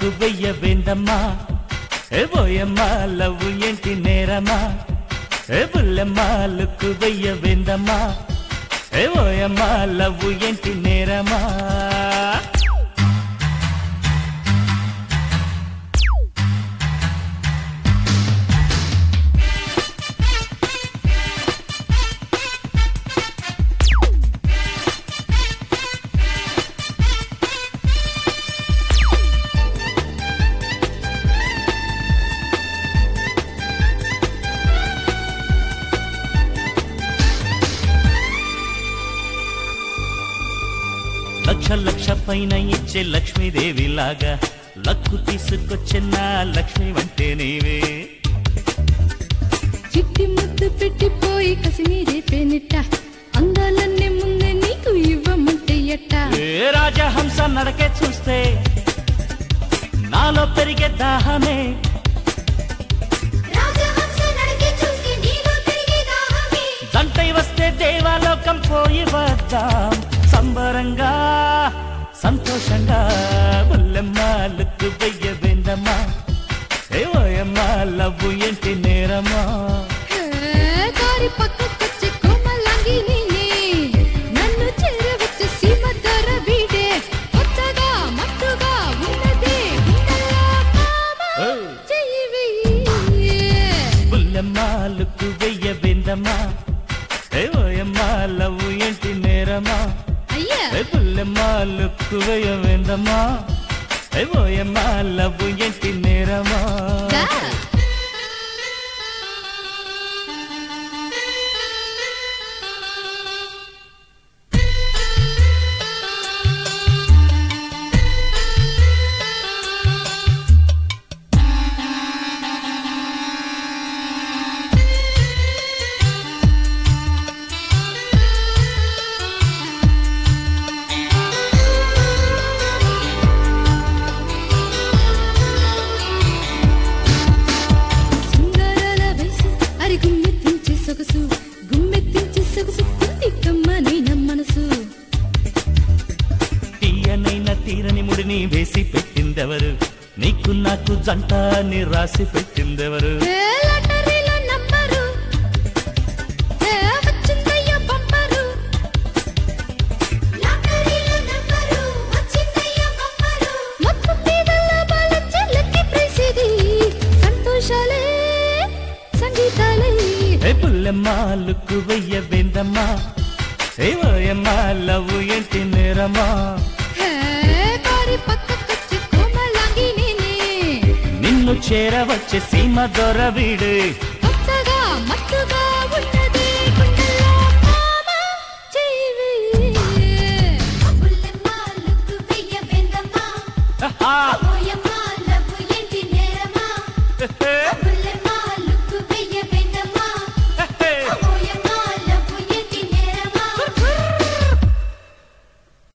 Look వెయ్యవేందమ్మా ఏ బోయమ్మా love ఏంటి నేరమా ఏ బుల్లెమ్మా look వెయ్యవేందమ్మా ఏ బోయమ్మా love ఏంటి నేరమా లక్ష లక్ష పైన ఇచ్చే లక్ష్మీదేవి లాగా లక్కు తీసుకొచ్చిన లక్ష్మి వంటే నీవే చిట్టి ముద్దు పెట్టిపోయి కసిమీరే పేనిట్ట అందాలన్నీ ముందే నీకు ఇవ్వమంటే ఎట్ట ఏ రాజహంస నడకే చూస్తే నాలో పెరిగే దాహమే రాజహంస నడికి చూసి నీలో పెరిగే దాహమే జంటై వస్తే దేవాలోకం పోయి వద్దాం సంబరంగా సంతోషంగా బుల్లెమ్మ లుక్కు వెయ్యవేందమ్మా ఏవోయమ్మా లవ్వు ఏంటి నేరమా హే, దారి పక్కకొచ్చి కోమలంగి నేనే నన్ను చేరవచ్చి సీమ ధర వీడే కొత్తగా మత్తుగా ఉన్నది గుండెల్లో కామ ఓ! చెయ్యి వెయ్యి బుల్లెమ్మ లుక్కు వెయ్యవేందమ్మా ఏవోయమ్మా లవ్వు ఏంటి నేరమా అయ్యా ఏ బుల్లెమ్మ లుక్కు వెయ్యవేందమ్మా ఏవోయమ్మా లవ్వు ఏంటి నేరమా దా. సింగారాల వయసు అరి గుమ్మెత్తించే సొగసు గుమ్మెత్తించే సొగసు కుంది కమ్మనైన మనసు తీయనైన తీరని ముడిని వేసి పెట్టిందెవరు నీకు నాకు జంట అని రాసి పెట్టిందెవరు ఏ లాటరీలో నంబరు ఏ వచ్చిందయ్య బంపరు లాటరీలో నంబరు వచ్చిందయ్య బంపరు మొత్తం మీదల్లా బాలొచ్చే లక్కీ ప్రైస్ ఇది సంతోషాలే సంగీతాలే ఏ పుల్లెమ్మ లుక్కు వెయ్యవేందమ్మా ఏవోయమ్మా లవ్ ఏంటి నేరమా హే కారి పక్కకొచ్చి కోమలాంగి నేనే నిన్ను చేరవచ్చే సీమ దొర వీడు కొత్తగా మత్తుగా ఉన్నది గుండెల్లో కామ చెయ్యి బుల్లెమ్మ లుక్కు వెయ్య బెందమ్మ ఆహా!